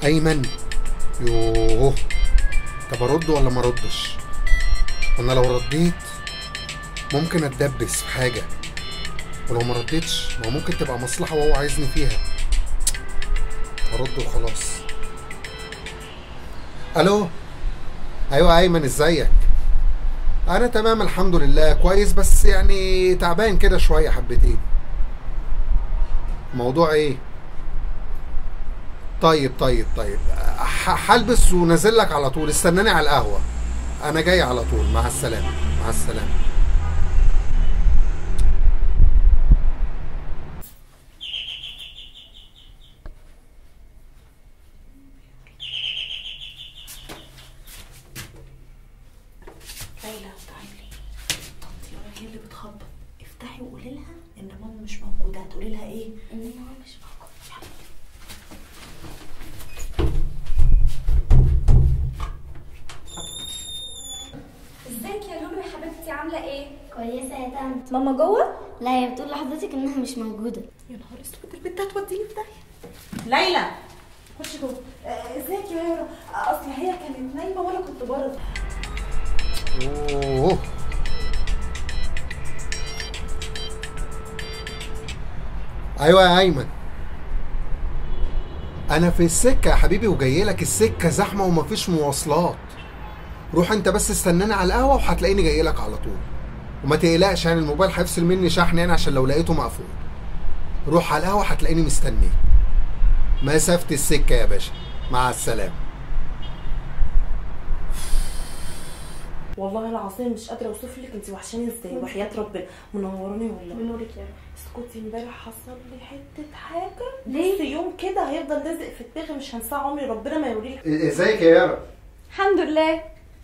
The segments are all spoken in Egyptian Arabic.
ايمن يوه طب ارد ولا ما اردش انا لو رديت ممكن اتدبس في حاجه ولو ما رديتش ما ممكن تبقى مصلحه وهو عايزني فيها ارد وخلاص الو ايوه ايمن ازيك انا تمام الحمد لله كويس بس يعني تعبان كده شويه حبتين موضوع ايه طيب طيب طيب ح- هلبس ونازل لك على طول استناني على القهوه انا جاي على طول مع السلامه مع السلامه ليلى تعالي طنطي ولا هي اللي بتخبط افتحي وقولي لها ان ماما مش موجوده هتقولي لها ايه ان ماما مش موجوده ازيك يا لولو يا حبيبتي عامله ايه كويسة يا طنط ماما جوه لا هي بتقول لحضرتك انها مش موجودة يا نهار اسود البنت هتوديني في داهيه ليلى خشي جوه آه، ازيك يا هيرا آه، اصل هي كانت نايمه وانا كنت بره اوه ايوه يا ايمن انا في السكه يا حبيبي وجاي لك السكه زحمه ومفيش مواصلات روح انت بس استناني على القهوه وهتلاقيني جاي لك على طول وما تقلقش يعني الموبايل هيفصل مني شحن يعني عشان لو لقيته مقفول روح على القهوه هتلاقيني مستنيك مسافه السكه يا باشا مع السلامه والله العظيم مش قادره اوصف لك انت وحشاني ازاي وحياه ربنا منوراني والله بنورك يا اسكتي امبارح حصل لي حته حاجه ليه؟ بس يوم كده هيفضل لازق في دماغي مش هنساه عمري ربنا ما يوريلك ازيك يا يارا الحمد لله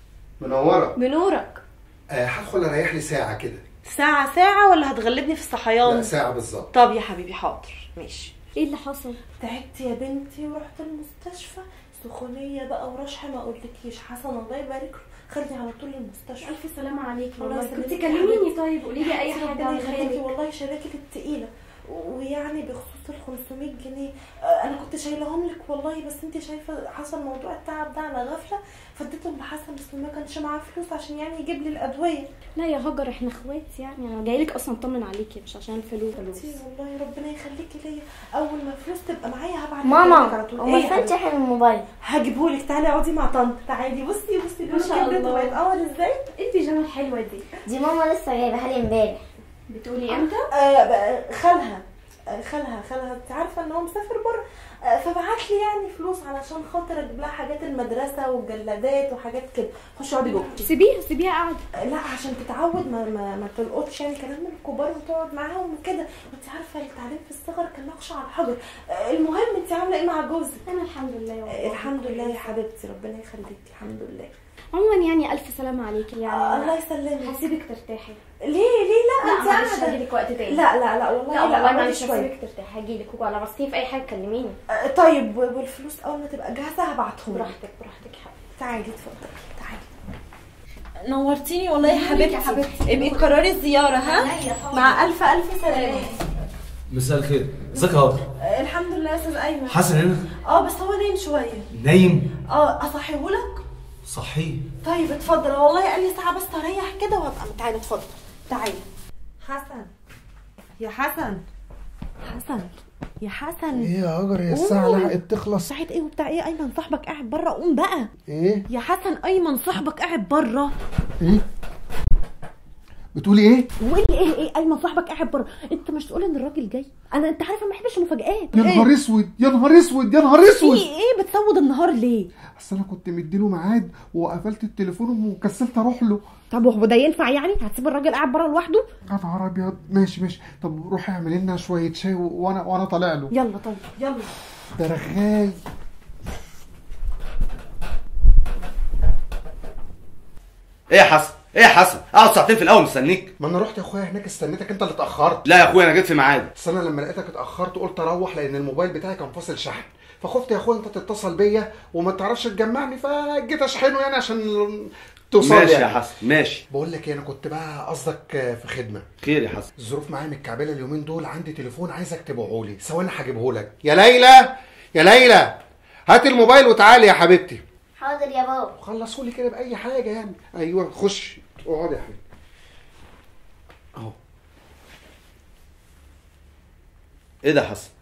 منوره بنورك آه، هدخل اريح لي ساعه كده ساعه ساعه ولا هتغلبني في الصحيان لا ساعه بالظبط طب يا حبيبي حاضر ماشي ايه اللي حصل تعبت يا بنتي ورحت المستشفى سخونية بقى ورشحة ما اقولكيش حسن الله يبارك له خدني على طول المستشفى الف سلامه عليكي الله والله يسلمك كنت يا كلميني حبيبتي. طيب قولي لي اي حاجه ربنا عن يخليكي خالك والله شراكة التقيلة ويعني بخصوص ال 500 جنيه آه، انا كنت شايلهم لك والله بس انت شايفه حصل موضوع التعب ده على غفله فاديتهم لحسن بس ما كانش معاه فلوس عشان يعني يجيب لي الادويه لا يا هجر احنا اخوات يعني انا جاي لك اصلا اطمن عليكي مش عشان الفلوس انتي والله ربنا يخليكي ليا اول ما فلوس تبقى معايا هبعت ماما على طول هو ايه يا فين حبيبتي؟ شاحن الموبايل هجيبهولك تعالي اقعدي مع طنط تعالي بصي بصي ما شاء كبرت الله. وبقت قمر ازاي ايه البيجامه الحلوه دي دي ماما لسه جايبها لي امبارح بتقولي امتى آه بقى خالها آه خالها خالها انت عارفه ان هو مسافر بره آه فبعت لي يعني فلوس علشان خاطر اجيب لها حاجات المدرسه وجلادات وحاجات كده خشي اقعدي جوه سيبيها سيبيها قاعده آه، لا عشان تتعود ما ما, ما تلقطش يعني كلام من الكبار وتقعد معاهم وكده وانت عارفه التعليم في الصغر كان نقش على الحجر آه المهم انت عامله ايه مع جوزك انا الحمد لله آه والله الحمد لله يا حبيبتي ربنا يخليكي الحمد لله عموما يعني الف سلامه عليكي آه يعني الله يسلمك هسيبك ترتاحي ليه ليه لا, انت لا معلش قاعده هجيلك وقت تاني لا لا لا والله لا والله اقعدي معلش شويه هسيبك ترتاحي هجيلك وعلى راسي في اي حاجه كلميني آه، طيب والفلوس اول ما تبقى جاهزه هبعتهم لك. براحتك براحتك يا حبيبتي تعالي اتفضلي تعالي نورتيني والله يا نورك يا حبيبتي حبيبتي. ابقي قرري الزياره ها مع الف الف سلامه مساء الخير ازيك يا هاجر آه، الحمد لله يا استاذ ايمن حسن هنا اه بس هو نايم شويه نايم اه اصحيهولك صحيه طيب اتفضل هو والله قال لي ساعه بس اريح كده وهبقى تعالى اتفضل تعالى حسن يا حسن حسن يا حسن ايه يا هاجر هي الساعه قوم. لحقت تخلص ساعة ايه وبتاع ايه ايمن صاحبك قاعد بره قوم بقى ايه يا حسن ايمن صاحبك قاعد بره ايه بتقولي ايه وايه اللي ايه ايه ايمن صاحبك قاعد بره انت مش تقول ان الراجل جاي انا انت عارفه ما بحبش المفاجآت يا نهار اسود يا نهار اسود يا نهار في اسود ايه بتسود النهار ليه اصل انا كنت مديله ميعاد وقفلت التليفون وكسلت اروح له طب وهو ده ينفع يعني هتسيب الراجل قاعد بره لوحده يا نهار ابيض ماشي ماشي طب روحي اعملي لنا شويه شاي و- وانا وانا طالع له يلا طيب يلا ده رغاي ايه يا حسن ايه يا حسن اقعد ساعتين في الاول مستنيك ما انا رحت يا اخويا هناك استنيتك انت اللي اتاخرت لا يا اخويا انا جيت في ميعادي بس انا لما لقيتك اتاخرت قلت اروح لان الموبايل بتاعي كان فاصل شحن فخفت يا اخويا انت تتصل بيا وما تعرفش تجمعني فجيت اشحنه يعني عشان توصل ماشي يعني. يا حسن ماشي بقول لك ايه انا كنت بقى قصدك في خدمه خير يا حسن الظروف معايا متكعبله اليومين دول عندي تليفون عايزك تبيعه لي ثواني هجيبه لك يا ليلى يا ليلى هات الموبايل وتعالي يا حبيبتي حاضر يا بابا خلصوا لي كده باي حاجه يعني ايوه خش اقعد يا حبيبي اهو ايه ده يا حسن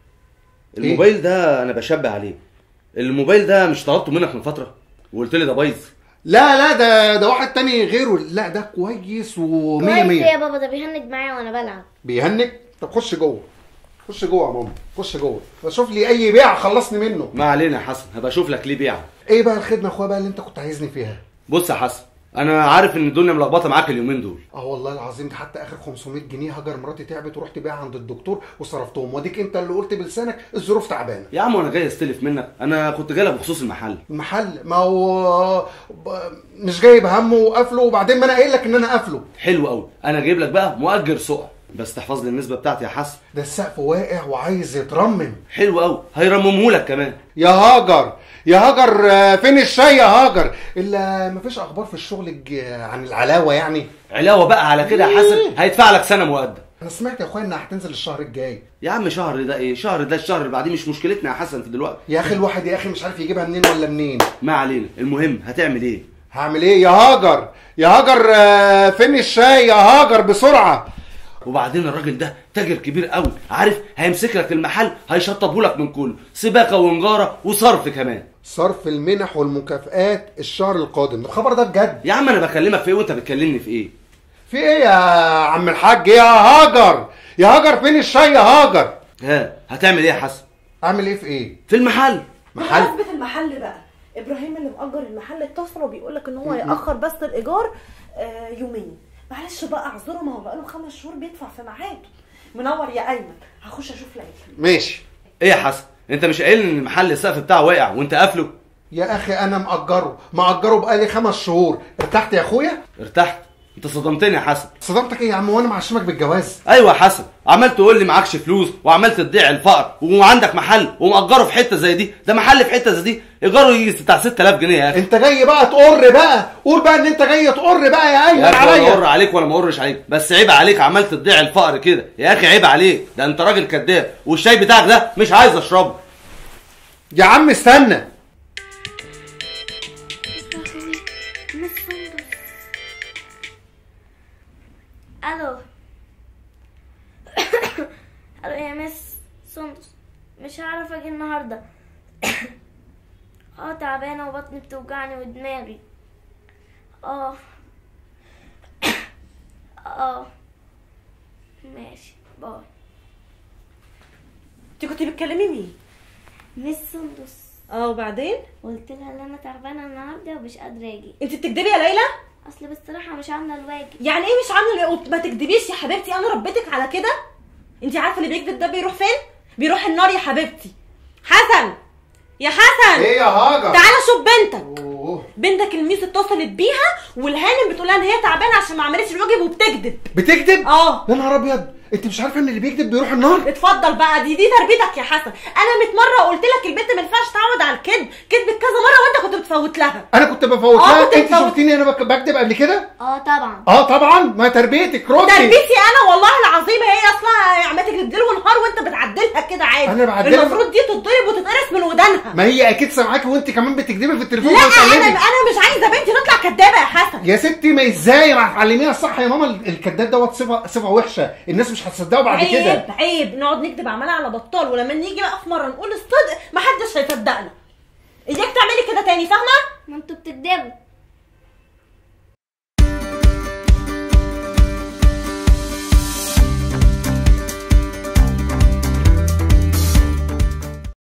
الموبايل ده انا بشبه عليه الموبايل ده مش طلبته منك من فتره وقلت لي ده بايظ لا لا ده ده واحد تاني غيره لا ده كويس ومية كويس مية يا بابا ده بيهنج معايا وانا بلعب بيهنج طب خش جوه خش جوه يا ماما خش جوه بشوف لي اي بيع خلصني منه ما علينا يا حسن هبقى اشوف لك ليه بيع ايه بقى الخدمه يا اخويا بقى اللي انت كنت عايزني فيها بص يا حسن انا عارف ان الدنيا ملخبطه معاك اليومين دول اه والله العظيم ده حتى اخر 500 جنيه هاجر مراتي تعبت ورحت بيها عند الدكتور وصرفتهم واديك انت اللي قلت بلسانك الظروف تعبانه يا عم وانا جاي استلف منك انا كنت جاي لك بخصوص المحل المحل ما هو ب- مش جايب همه وقافله وبعدين ما انا قايل لك ان انا قافله حلو قوي انا جايب لك بقى مؤجر سقع بس تحفظ لي النسبه بتاعتي يا حسن ده السقف واقع وعايز يترمم حلو قوي هيرممه لك كمان يا هاجر يا هاجر آه، فين الشاي يا هاجر الا مفيش اخبار في الشغل الج- عن العلاوه يعني علاوه بقى على كده يا حسن هيدفع لك سنه مقدم انا سمعت يا اخويا انها هتنزل الشهر الجاي يا عم شهر ده ايه شهر ده الشهر اللي بعديه مش مشكلتنا يا حسن في دلوقتي يا اخي الواحد يا اخي مش عارف يجيبها منين ولا منين ما علينا المهم هتعمل ايه هعمل ايه يا هاجر يا هاجر آه، فين الشاي يا هاجر بسرعه وبعدين الراجل ده تاجر كبير قوي عارف هيمسك لك المحل هيشطبه لك من كله سباكه ونجاره وصرف كمان صرف المنح والمكافآت الشهر القادم الخبر ده بجد يا عم انا بكلمك في ايه وانت بتكلمني في ايه في ايه يا عم الحاج يا هاجر يا هاجر فين الشاي يا هاجر ها هتعمل ايه يا حسن اعمل ايه في ايه في المحل محل بمناسبة المحل بقى ابراهيم اللي مأجر المحل اتصل وبيقول لك ان هو يأخر بس الايجار آه، يومين معلش بقى اعذره ما هو بقاله خمس شهور بيدفع في ميعاده منور يا ايمن هخش اشوف لقيته ماشي ايه يا حسن انت مش قايل ان المحل السقف بتاعه واقع وانت قافله يا اخي انا مأجره مأجره بقالي خمس شهور ارتحت يا اخويا ارتحت انت صدمتني يا حسن صدمتك ايه يا عم وانا معشمك بالجواز ايوه يا حسن عمال تقول لي معكش فلوس وعمال تدعي الفقر وعندك محل ومأجره في حته زي دي ده محل في حته زي دي ايجاره يجي بتاع 6000 جنيه يا اخي انت جاي بقى تقر بقى قول بقى ان انت جاي تقر بقى يا ايمن يا اخي ولا مر عليا عليك ولا ما مرش عليك بس عيب عليك عمال تدعي الفقر كده يا اخي عيب عليك ده انت راجل كذاب والشاي بتاعك ده مش عايز اشربه يا عم استنى مس سندس الو الو يا مس سندس مش هعرف اجي النهارده اه تعبانه وبطني بتوجعني ودماغي اه اه ماشي باي انت كنت بتكلمي مين مس سندس اه وبعدين قلت لها ان انا تعبانه النهارده ومش قادره اجي انت بتكدبي يا ليلى اصل بصراحه مش عامله الواجب يعني ايه مش عامله ما تكدبيش يا حبيبتي انا ربيتك على كده انت عارفه اللي بيكذب ده بيروح فين بيروح النار يا حبيبتي حسن يا حسن ايه يا هاجر تعالى شوف بنتك أوه. بنتك الميس اتصلت بيها والهانم بتقولها ان هي تعبانه عشان ما عملتش الواجب وبتكذب بتكذب اه يا نهار ابيض انت مش عارفه ان اللي بيكذب بيروح النار اتفضل بقى دي دي تربيتك يا حسن انا 100 مره قلت لك البنت ما ينفعش تعود على الكذب كذبت كذا مره وانت كنت بتفوت لها انا كنت بفوت آه، لها كنت انت بفوت. شفتيني انا بك- بكذب قبل كده اه طبعا اه طبعا ما تربيتك ردي تربيتي انا والله العظيم هي اصلا عماله تكذب ليل ونهار وانت بتعدلها كده عادي أنا بعدلها؟ المفروض دي تتضرب وتتقرص من ودانها ما هي اكيد سامعاكي وانت كمان بتكذبي في التليفون لا انا وبتكلمي. انا مش عايزه بنتي تطلع كدابه يا حسن يا ستي ما ازاي ما تعلميها الصح يا ماما الكداب دوت صفه صفه وحشه الناس مش هتصدقه بعد عيب كده عيب نقعد نكذب عمالة على بطال ولما نيجي بقى في مره نقول الصدق محدش هيصدقنا اياك تعملي كده تاني فاهمه ما انتوا بتكدبوا